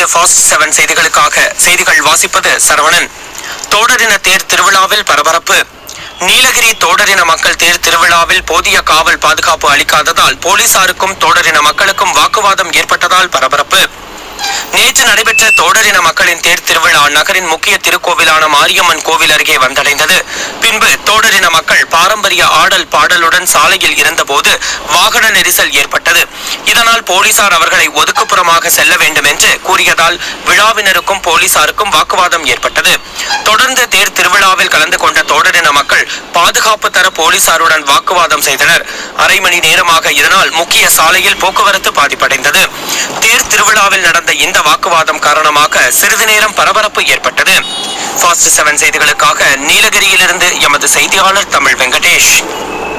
இது fast seven செய்திகளுக்காக செய்திகள் வாசிப்பது சரவணன் தோடரின தேர் திருவிழாவில் பரபரப்பு நீலகிரி தோடரின மக்கள் தேர் திருவிழாவில் போதிய காவல் பாதுகாப்பு அளிக்காததால் போலீசாருக்கும் தோடரின மக்களுக்கும் வாக்குவாதம் ஏற்பட்டதால் பரபரப்பு நேற்று நடைபெற்ற தோடரின மக்களின் தேர் திருவிழா நகரின் முக்கிய திருக்கோவிலான மாரியம்மன் கோவில் அருகே வந்தடைந்தது பின்பு தோடரின மக்கள் பாரம்பரிய ஆடல் பாடலுடன் சாலையில் இருந்தபோது வாகன நெரிசல் ஏற்பட்டது இதனால் போலீசார் அவர்களை ஒதுக்குப்புறமாக செல்ல வேண்டும் என்று கூறியதால் விழாவினருக்கும் போலீசாருக்கும் வாக்குவாதம் ஏற்பட்டது தொடர்ந்து தேர் திருவிழாவில் கலந்து கொண்ட தோடரின மக்கள் பாதுகாப்பு தர போலீசாருடன் வாக்குவாதம் செய்தனர் அரை மணி நேரமாக இதனால் முக்கிய சாலையில் போக்குவரத்து பாதிப்படைந்தது தேர் திருவிழாவில் நடந்த இந்த வாக்குவாதம் காரணமாக சிறிது நேரம் பரபரப்பு ஏற்பட்டது ஃபாஸ்ட் செவன் செய்திகளுக்காக நீலகிரியிலிருந்து எமது செய்தியாளர் தமிழ் வெங்கடேஷ்